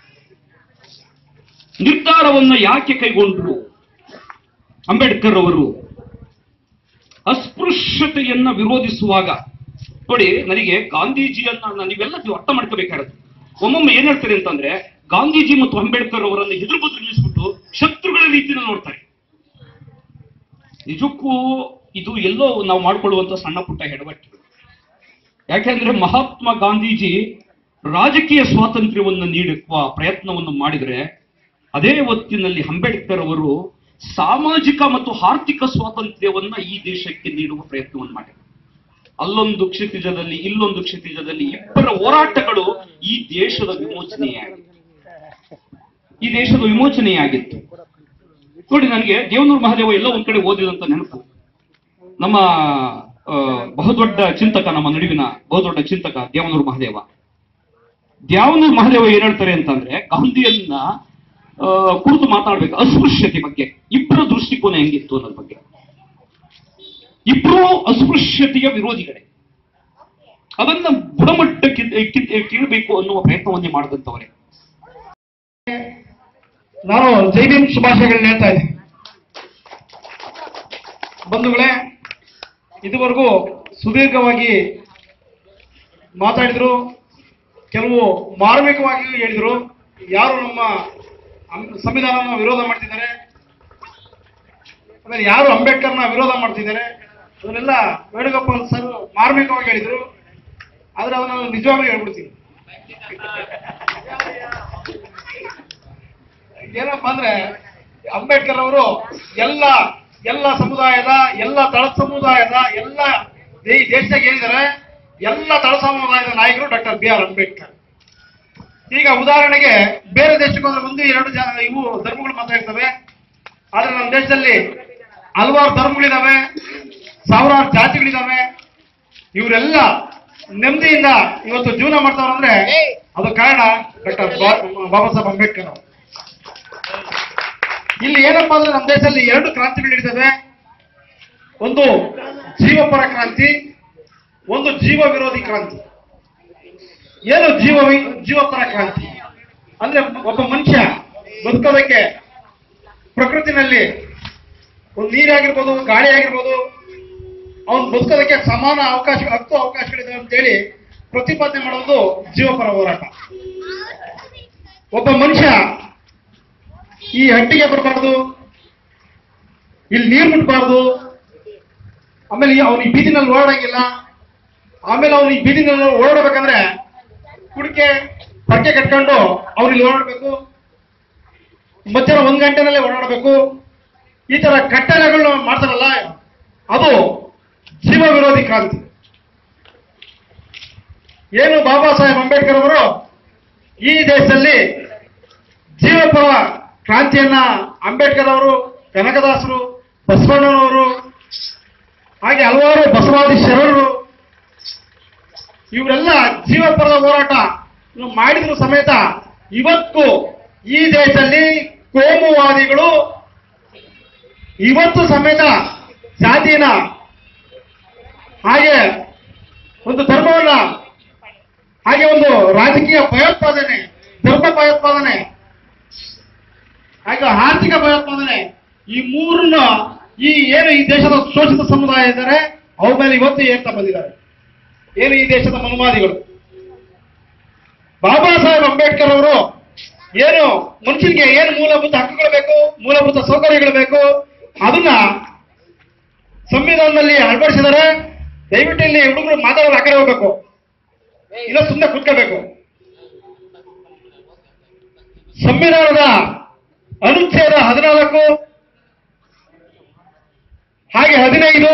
ನಿರ್ಧಾರವನ್ನ ಯಾಕೆ ಕೈಗೊಂಡ್ರು ಅಂಬೇಡ್ಕರ್ ಅವರು ಅಸ್ಪೃಶ್ಯತೆಯನ್ನ ವಿರೋಧಿಸುವಾಗ ನೋಡಿ ನನಗೆ ಗಾಂಧೀಜಿಯನ್ನ ನಾನು ನೀವೆಲ್ಲ ನೀವು ಅರ್ಥ ಮಾಡ್ಕೋಬೇಕಾಗುತ್ತೆ ಒಮ್ಮೊಮ್ಮೆ ಏನ್ ಹೇಳ್ತಾರೆ ಅಂತಂದ್ರೆ ಗಾಂಧೀಜಿ ಮತ್ತು ಅಂಬೇಡ್ಕರ್ ಅವರನ್ನು ಎದುರು ಬದುರು ನಿಲ್ಲಿಸ್ಬಿಟ್ಟು ಶತ್ರುಗಳ ರೀತಿಯಲ್ಲಿ ನೋಡ್ತಾರೆ ನಿಜಕ್ಕೂ ಇದು ಎಲ್ಲೋ ನಾವು ಮಾಡ್ಕೊಳ್ಳುವಂತ ಸಣ್ಣ ಪುಟ್ಟ ಎಡವಟ್ಟು ಯಾಕೆಂದ್ರೆ ಮಹಾತ್ಮ ಗಾಂಧೀಜಿ ರಾಜಕೀಯ ಸ್ವಾತಂತ್ರ್ಯವನ್ನು ನೀಡುವ ಪ್ರಯತ್ನವನ್ನು ಮಾಡಿದರೆ ಅದೇ ಹೊತ್ತಿನಲ್ಲಿ ಅಂಬೇಡ್ಕರ್ ಅವರು ಸಾಮಾಜಿಕ ಮತ್ತು ಆರ್ಥಿಕ ಸ್ವಾತಂತ್ರ್ಯವನ್ನ ಈ ದೇಶಕ್ಕೆ ನೀಡುವ ಪ್ರಯತ್ನವನ್ನು ಮಾಡಿದರು ಅಲ್ಲೊಂದು ಕ್ಷಿತಿಜದಲ್ಲಿ ಇಲ್ಲೊಂದು ಕ್ಷಿತಿಜದಲ್ಲಿ ಇಬ್ಬರ ಹೋರಾಟಗಳು ಈ ದೇಶದ ವಿಮೋಚನೆಯಾಗಿದೆ ಈ ದೇಶದ ವಿಮೋಚನೆಯಾಗಿತ್ತು ನೋಡಿ ನನಗೆ ದೇವನೂರು ಮಹಾದೇವ ಎಲ್ಲ ಒಂದ್ ಕಡೆ ಓದಿದಂತ ನೆನಪು ನಮ್ಮ ಆ, ಬಹುದೊಡ್ಡ ಚಿಂತಕ ನಮ್ಮ ನಡುವಿನ ಬಹುದೊಡ್ಡ ಚಿಂತಕ ದೇವನೂರು ಮಹಾದೇವ ದೇವನೂರು ಮಹಾದೇವ ಏನ್ ಹೇಳ್ತಾರೆ ಅಂತಂದ್ರೆ ಗಾಂಧಿಯನ್ನ ಆ, ಕುರಿತು ಮಾತಾಡ್ಬೇಕು ಅಸ್ಪೃಶ್ಯತೆ ಬಗ್ಗೆ ಇಬ್ಬರ ದೃಷ್ಟಿಕೋನ ಹೆಂಗಿತ್ತು ಅನ್ನೋದ್ರ ಬಗ್ಗೆ ಇಬ್ಬರು ಅಸ್ಪೃಶ್ಯತೆಯ ವಿರೋಧಿಗಳೇ ಅದನ್ನ ಬುಡಮಟ್ಟಕ್ಕೆ ಕಿ- ಕೀಳ್ಬೇಕು ಅನ್ನುವ ಪ್ರಯತ್ನವನ್ನೇ ಮಾಡಿದಂತವರೇ ನಾನು ಜೈ ಭೀಮ್ ಶುಭಾಶಯಗಳನ್ನ ಹೇಳ್ತಾ ಇದ್ದೀನಿ ಬಂಧುಗಳೇ ಇದುವರೆಗೂ ಸುದೀರ್ಘವಾಗಿ ಮಾತಾಡಿದ್ರು ಕೆಲವು ಮಾರ್ಮಿಕವಾಗಿಯೂ ಹೇಳಿದ್ರು ಯಾರು ನಮ್ಮ ಅಂ- ಸಂವಿಧಾನವನ್ನು ವಿರೋಧ ಮಾಡ್ತಿದ್ದಾರೆ ಆಮೇಲೆ ಯಾರು ಅಂಬೇಡ್ಕರ್ನ ವಿರೋಧ ಮಾಡ್ತಿದ್ದಾರೆ ಅದನ್ನೆಲ್ಲ ವೇಣುಗೋಪಾಲ್ ಸರ್ ಮಾರ್ಮಿಕವಾಗಿ ಹೇಳಿದ್ರು ಆದ್ರೆ ಅದನ್ನ ನಾನು ನಿಜವಾಗ್ಲೂ ಹೇಳ್ಬಿಡ್ತೀನಿ ಏನಪ್ಪಾ ಅಂದ್ರೆ ಅಂಬೇಡ್ಕರ್ ಅವರು ಎಲ್ಲ ಎಲ್ಲ ಸಮುದಾಯದ ಎಲ್ಲ ತಳ ಸಮುದಾಯದ ಎಲ್ಲ ದೇ- ದೇಶದಾಗ ಏನಿದ್ದಾರೆ ಎಲ್ಲ ತಳ ಸಮುದಾಯದ ನಾಯಕರು ಡಾಕ್ಟರ್ ಬಿ ಆರ್ ಅಂಬೇಡ್ಕರ್ ಈಗ ಉದಾಹರಣೆಗೆ ಬೇರೆ ದೇಶಕ್ಕೆ ಹೋದ್ರೆ ಒಂದು ಎರಡು ಜನ ಇವು ಧರ್ಮಗಳು ಮಾತ್ರ ಇರ್ತವೆ ಆದ್ರೆ ನಮ್ಮ ದೇಶದಲ್ಲಿ ಹಲವಾರು ಧರ್ಮಗಳಿದಾವೆ ಸಾವಿರಾರು ಜಾತಿಗಳಿದಾವೆ ಇವರೆಲ್ಲ ನೆಮ್ಮದಿಯಿಂದ ಇವತ್ತು ಜೀವನ ಮಾಡ್ತಾವ್ರೆ ಅಂದ್ರೆ ಅದು ಕಾರಣ ಡಾಕ್ಟರ್ ಬಾಬಾ ಸಾಹೇಬ್ ಅಂಬೇಡ್ಕರ್ ಅವರು ಇಲ್ಲಿ ಏನಪ್ಪಾ ಅಂದ್ರೆ ನಮ್ಮ ದೇಶದಲ್ಲಿ ಎರಡು ಕ್ರಾಂತಿಗಳು ನಡೀತವೆ ಒಂದು ಜೀವಪರ ಕ್ರಾಂತಿ ಒಂದು ಜೀವ ವಿರೋಧಿ ಕ್ರಾಂತಿ ಏನು ಜೀವ ವಿ- ಜೀವಪರ ಕ್ರಾಂತಿ ಅಂದ್ರೆ ಒಬ್ಬ ಮನುಷ್ಯ ಬದುಕೋದಕ್ಕೆ ಪ್ರಕೃತಿನಲ್ಲಿ ಒಂದು ನೀರಾಗಿರ್ಬೋದು ಗಾಳಿ ಆಗಿರ್ಬೋದು ಅವನು ಬದುಕೋದಕ್ಕೆ ಸಮಾನ ಅವಕಾಶ ಹಕ್ಕು ಅವಕಾಶಗಳಿದೆ ಅಂತೇಳಿ ಪ್ರತಿಪಾದನೆ ಮಾಡೋದು ಜೀವಪರ ಹೋರಾಟ ಒಬ್ಬ ಮನುಷ್ಯ ಈ ಹಟ್ಟಿಗೆ ಬರಬಾರ್ದು ಇಲ್ಲಿ ನೀರು ಮುಟ್ಬಾರ್ದು ಆಮೇಲೆ ಅವನು ಈ ಬೀದಿನಲ್ಲಿ ಓಡಾಡಂಗಿಲ್ಲ ಆಮೇಲೆ ಅವನು ಈ ಬೀದಿನಲ್ಲಿ ಓಡಾಡಬೇಕಂದ್ರೆ ಕುಡಿಕೆ ಪರ್ಕೆ ಕಟ್ಕೊಂಡು ಅವ್ರು ಇಲ್ಲಿ ಓಡಾಡಬೇಕು ಮಧ್ಯಾಹ್ನ ಒಂದ್ ಗಂಟೆನಲ್ಲೇ ಓಡಾಡಬೇಕು ಈ ತರ ಕಟ್ಟಳೆಗಳನ್ನ ಮಾಡ್ತಾರಲ್ಲ ಅದು ಜೀವ ವಿರೋಧಿ ಕ್ರಾಂತಿ ಏನು ಬಾಬಾ ಸಾಹೇಬ್ ಅಂಬೇಡ್ಕರ್ ಅವರು ಈ ದೇಶದಲ್ಲಿ ಜೀವಪರ ಕ್ರಾಂತಿಯನ್ನ ಅಂಬೇಡ್ಕರ್ ಅವರು ಕನಕದಾಸರು ಬಸವಣ್ಣನವರು ಹಾಗೆ ಹಲವಾರು ಬಸವಾದಿ ಶರಣರು ಇವರೆಲ್ಲ ಜೀವಪರದ ಹೋರಾಟ ಇವ್ರು ಮಾಡಿದ್ರು ಸಮೇತ ಇವತ್ತು ಈ ದೇಶದಲ್ಲಿ ಕೋಮುವಾದಿಗಳು ಇವತ್ತು ಸಮೇತ ಜಾತಿನ ಹಾಗೆ ಒಂದು ಧರ್ಮವನ್ನ ಹಾಗೆ ಒಂದು ರಾಜಕೀಯ ಭಯೋತ್ಪಾದನೆ ಧರ್ಮ ಭಯೋತ್ಪಾದನೆ ಹಾಗೆ ಆರ್ಥಿಕ ಭಯೋತ್ಪಾದನೆ ಈ ಮೂರನ್ನ ಈ ಏನು ಈ ದೇಶದ ಶೋಷಿತ ಸಮುದಾಯ ಇದ್ದಾರೆ ಅವ್ರ ಮೇಲೆ ಇವತ್ತು ಏರ್ತಾ ಬಂದಿದ್ದಾರೆ ಏನು ಈ ದೇಶದ ಮನುವಾದಿಗಳು ಬಾಬಾ ಸಾಹೇಬ್ ಅಂಬೇಡ್ಕರ್ ಅವರು ಏನು ಮನುಷ್ಯನಿಗೆ ಏನು ಮೂಲಭೂತ ಹಕ್ಕುಗಳು ಬೇಕು ಮೂಲಭೂತ ಸೌಕರ್ಯಗಳು ಬೇಕು ಅದನ್ನ ಸಂವಿಧಾನದಲ್ಲಿ ಅಳವಡಿಸಿದರೆ ದಯವಿಟ್ಟು ಇಲ್ಲಿ ಹುಡುಗರು ಮಾತಾಡೋದು ಆ ಕಡೆ ಹೋಗ್ಬೇಕು ಇಲ್ಲ ಸುಮ್ಮನೆ ಕುತ್ಕೋಬೇಕು ಸಂವಿಧಾನದ ಅನುಚ್ಛೇದ ಹದಿನಾಲ್ಕು ಹಾಗೆ ಹದಿನೈದು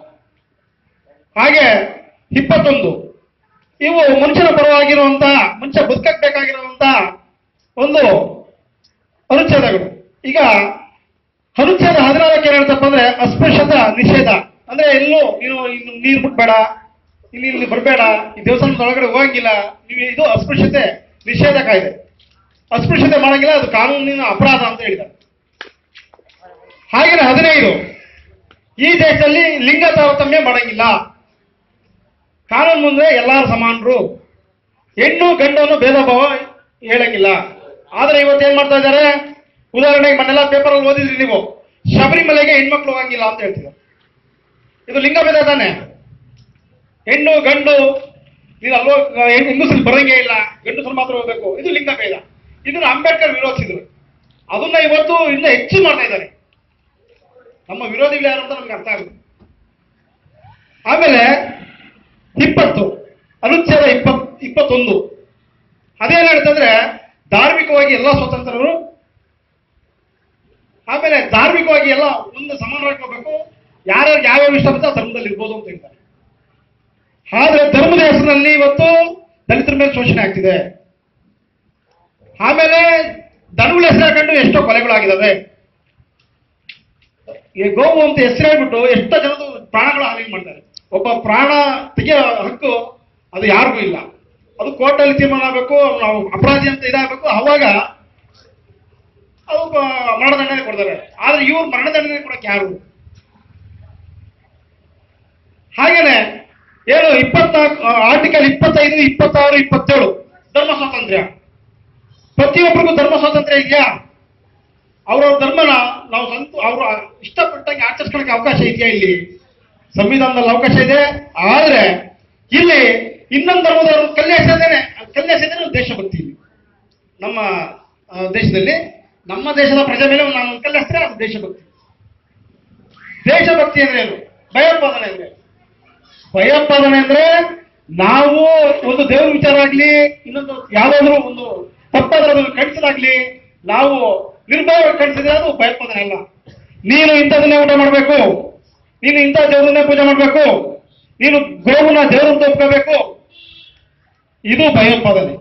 ಹಾಗೆ ಇಪ್ಪತ್ತೊಂದು ಇವು ಮನುಷ್ಯನ ಪರವಾಗಿರುವಂತ ಮನುಷ್ಯ ಬದುಕಕ್ ಬೇಕಾಗಿರುವಂತ ಒಂದು ಅನುಚ್ಛೇದಗಳು ಈಗ ಅನುಚ್ಛೇದ ಹದಿನಾಲ್ಕು ಏನ್ ಹೇಳ್ತಪ್ಪ ಅಂದ್ರೆ ಅಸ್ಪೃಶ್ಯತ ನಿಷೇಧ ಅಂದ್ರೆ ಎಲ್ಲೂ ನೀನು ಇನ್ನು ನೀರು ಮುಟ್ಬೇಡ ಇಲ್ಲಿ ಇಲ್ಲಿ ಬರಬೇಡ ಈ ದೇವಸ್ಥಾನದ ಒಳಗಡೆ ಹೋಗಂಗಿಲ್ಲ ನೀವು ಇದು ಅಸ್ಪೃಶ್ಯತೆ ನಿಷೇಧ ಕಾಯ್ದೆ ಅಸ್ಪೃಶ್ಯತೆ ಮಾಡಂಗಿಲ್ಲ ಅದು ಕಾನೂನಿನ ಅಪರಾಧ ಅಂತ ಹೇಳಿದ್ದಾರೆ ಹಾಗೆಯೇ ಹದಿನೈದು ಈ ದೇಶದಲ್ಲಿ ಲಿಂಗ ತಾರತಮ್ಯ ಮಾಡಂಗಿಲ್ಲ ಕಾನೂನು ಮುಂದೆ ಎಲ್ಲರೂ ಸಮಾನರು ಹೆಣ್ಣು ಗಂಡನ್ನು ಭೇದ ಭಾವ ಹೇಳಂಗಿಲ್ಲ ಆದ್ರೆ ಇವತ್ತು ಏನ್ ಮಾಡ್ತಾ ಇದ್ದಾರೆ ಉದಾಹರಣೆಗೆ ಮನೆಲ್ಲ ಪೇಪರ್ ಅಲ್ಲಿ ಓದಿದ್ರಿ ನೀವು ಶಬರಿಮಲೆಗೆ ಹೆಣ್ಮಕ್ಳು ಹೋಗಂಗಿಲ್ಲ ಅಂತ ಹೇಳ್ತಿದ್ದಾರೆ ಇದು ಲಿಂಗ ಭೇದ ತಾನೆ ಹೆಣ್ಣು ಗಂಡು ಇದು ಅಲ್ವೋ ಹೆಂಗಸರು ಬರಂಗೇ ಇಲ್ಲ ಗಂಡಸರು ಮಾತ್ರ ಹೋಗ್ಬೇಕು ಇದು ಲಿಂಗ ಭೇದ ಇದನ್ನ ಅಂಬೇಡ್ಕರ್ ವಿರೋಧಿಸಿದ್ರು ಅದನ್ನ ಇವತ್ತು ಇನ್ನ ಹೆಚ್ಚು ಮಾಡ್ತಾ ಇದ್ದಾರೆ ನಮ್ಮ ವಿರೋಧಿಗಳು ಯಾರು ಅಂತ ನಮ್ಗೆ ಅರ್ಥ ಆಗುತ್ತೆ ಆಮೇಲೆ ಇಪ್ಪತ್ತು ಅನುಚ್ಛೇದ ಇಪ್ಪತ್ ಇಪ್ಪತ್ತೊಂದು ಅದೇನ್ ಹೇಳ್ತಂದ್ರೆ ಧಾರ್ಮಿಕವಾಗಿ ಎಲ್ಲ ಸ್ವತಂತ್ರರು ಆಮೇಲೆ ಧಾರ್ಮಿಕವಾಗಿ ಎಲ್ಲ ಒಂದು ಸಮಾನವಾಗಿ ಹೋಗ್ಬೇಕು ಯಾರ್ಯಾರು ಯಾವ್ಯಾವ ಇಷ್ಟ ಬರ್ತೋ ಆ ಧರ್ಮದಲ್ಲಿ ಇರ್ಬೋದು ಅಂತ ಹೇಳ್ತಾರೆ ಆದ್ರೆ ಧರ್ಮದ ಹೆಸರಿನಲ್ಲಿ ಇವತ್ತು ದಲಿತರ ಮೇಲೆ ಶೋಷಣೆ ಆಗ್ತಿದೆ ಆಮೇಲೆ ದನಗಳ ಹೆಸರು ಹಾಕೊಂಡು ಎಷ್ಟೋ ಕೊಲೆಗಳಾಗಿದ್ದಾವೆ ಈ ಗೋವು ಅಂತ ಹೆಸರು ಹೇಳ್ಬಿಟ್ಟು ಎಷ್ಟೋ ಜನರು ಪ್ರಾಣಗಳ ಹಾನಿ ಮಾಡ್ತಾರೆ ಒಬ್ಬ ಪ್ರಾಣ ತೆಗೆಯೋ ಹಕ್ಕು ಅದು ಯಾರಿಗೂ ಇಲ್ಲ ಅದು ಕೋರ್ಟಲ್ಲಿ ತೀರ್ಮಾನ ಆಗಬೇಕು ನಾವು ಅಪರಾಧಿ ಅಂತ ಇದಾಗಬೇಕು ಅವಾಗ ಅದು ಬ- ಮರಣದಂಡನೆ ಕೊಡ್ತಾರೆ ಆದ್ರೆ ಇವ್ರು ಮರಣದಂಡನೆ ಕೊಡಕ್ಕೆ ಯಾರು ಹಾಗೇನೆ ಏನು ಇಪ್ಪತ್ನಾಲ್ಕು ಆರ್ಟಿಕಲ್ ಇಪ್ಪತ್ತೈದು ಇಪ್ಪತ್ತಾರು ಇಪ್ಪತ್ತೇಳು ಧರ್ಮ ಸ್ವಾತಂತ್ರ್ಯ ಪ್ರತಿಯೊಬ್ಬರಿಗೂ ಧರ್ಮ ಸ್ವಾತಂತ್ರ್ಯ ಇದೆಯಾ ಅವ್ರವ್ರ ಧರ್ಮನ ನಾವು ಸಂತು ಅವರು ಇಷ್ಟಪಟ್ಟಂಗೆ ಆಚರಿಸ್ಕೊಳ್ಳೋಕೆ ಅವಕಾಶ ಇದೆಯಾ ಇಲ್ಲಿ ಸಂವಿಧಾನದಲ್ಲಿ ಅವಕಾಶ ಇದೆ ಆದ್ರೆ ಇಲ್ಲಿ ಇನ್ನೊಂದು ಧರ್ಮದವರು ಕಲ್ಯಾಣಿಸಿದ್ದೇನೆ ಕಲ್ಯಾಣಿಸಿದ್ದೇನೆ ದೇಶಭಕ್ತಿ ಇಲ್ಲಿ ನಮ್ಮ ಆ, ದೇಶದಲ್ಲಿ ನಮ್ಮ ದೇಶದ ಪ್ರಜೆ ಮೇಲೆ ನಾನು ಕಲ್ಯಾಣಿಸಿದ್ರೆ ಅದು ದೇಶಭಕ್ತಿ ದೇಶಭಕ್ತಿ ಅಂದ್ರೆ ಏನು ಭಯೋತ್ಪಾದನೆ ಅಂದ್ರೆ ಭಯೋತ್ಪಾದನೆ ಅಂದ್ರೆ ನಾವು ಒಂದು ದೇವ್ರ ವಿಚಾರ ಆಗ್ಲಿ ಇನ್ನೊಂದು ಯಾವ್ದಾದ್ರು ಒಂದು ತಪ್ಪಾದ್ರೂ ಕಳಿಸೋದಾಗ್ಲಿ ನಾವು ನಿರ್ಭಯ ಕಳಿಸಿದ್ರೆ ಅದು ಭಯೋತ್ಪಾದನೆ ಅಲ್ಲ ನೀನು ಇಂಥದನ್ನೇ ಊಟ ಮಾಡಬೇಕು ನೀನು ಇಂಥ ದೇವರನ್ನೇ ಪೂಜೆ ಮಾಡಬೇಕು ನೀನು ಗೋವುನ ದೇವರಂತ ಒಪ್ಕೋಬೇಕು ಇದು ಭಯೋತ್ಪಾದನೆ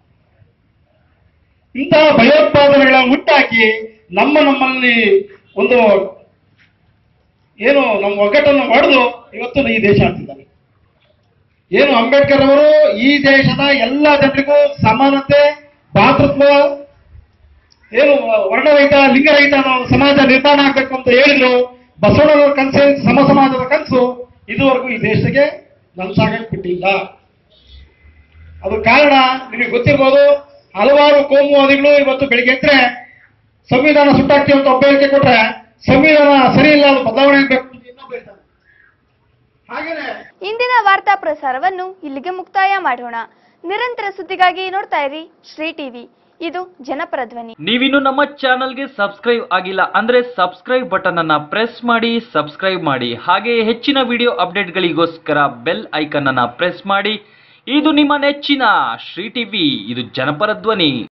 ಇಂತಹ ಭಯೋತ್ಪಾದನೆಗಳನ್ನ ಹುಟ್ಟಾಕಿ ನಮ್ಮ ನಮ್ಮಲ್ಲಿ ಒಂದು ಏನು ನಮ್ಮ ಒಗ್ಗಟ್ಟನ್ನು ಹೊಡೆದು ಇವತ್ತು ಈ ದೇಶ ಆಡ್ತಿದ್ದಾರೆ ಏನು ಅಂಬೇಡ್ಕರ್ ಅವರು ಈ ದೇಶದ ಎಲ್ಲ ಜನರಿಗೂ ಸಮಾನತೆ ಭಾತೃತ್ವ ಏನು ವರ್ಣರಹಿತ ಲಿಂಗರಹಿತ ನಾವು ಸಮಾಜ ನಿರ್ಮಾಣ ಆಗ್ಬೇಕು ಅಂತ ಹೇಳಿದ್ರು ಬಸವಣ್ಣನವರ ಕನಸು ಸಮ ಸಮಾಜದ ಕನಸು ಇದುವರೆಗೂ ಈ ದೇಶಕ್ಕೆ ನನ್ಸಾಗಕ್ಕೆ ಬಿಟ್ಟಿಲ್ಲ ಅದು ಕಾರಣ ನಿಮಗೆ ಗೊತ್ತಿರ್ಬೋದು ಹಲವಾರು ಕೋಮುವಾದಿಗಳು ಇವತ್ತು ಬೆಳಿಗ್ಗೆ ಎದ್ರೆ ಸಂವಿಧಾನ ಸುಟ್ಟಾಕ್ತೀವಿ ಅಂತ ಒಬ್ಬ ಹೇಳಿಕೆ ಕೊಟ್ರೆ ಸಂವಿಧಾನ ಸರಿ ಇಲ್ಲ ಅದು ಬದಲಾವಣೆ ಆಗಬೇಕು ಅಂತ ಇನ್ನೊಬ್ಬ ಹೇಳ್ತಾನೆ ಹಾಗೇನೆ ಇಂದಿನ ವಾರ್ತಾ ಪ್ರಸಾರವನ್ನು ಇಲ್ಲಿಗೆ ಮುಕ್ತಾಯ ಮಾಡೋಣ ನಿರಂತರ ಸುದ್ದಿಗಾಗಿ ನೋಡ್ತಾ ಇರಿ ಶ್ರೀ ಟಿವಿ ಇದು ಜನಪರ ಧ್ವನಿ ನೀವಿನ್ನು ನಮ್ಮ ಚಾನಲ್ಗೆ ಸಬ್ಸ್ಕ್ರೈಬ್ ಆಗಿಲ್ಲ ಅಂದ್ರೆ ಸಬ್ಸ್ಕ್ರೈಬ್ ಬಟನ್ ಅನ್ನ ಪ್ರೆಸ್ ಮಾಡಿ ಸಬ್ಸ್ಕ್ರೈಬ್ ಮಾಡಿ ಹಾಗೆ ಹೆಚ್ಚಿನ ವಿಡಿಯೋ ಅಪ್ಡೇಟ್ಗಳಿಗೋಸ್ಕರ ಬೆಲ್ ಐಕನ್ ಅನ್ನ ಪ್ರೆಸ್ ಮಾಡಿ ಇದು ನಿಮ್ಮ ನೆಚ್ಚಿನ ಶ್ರೀ ಟಿವಿ ಇದು ಜನಪರ ಧ್ವನಿ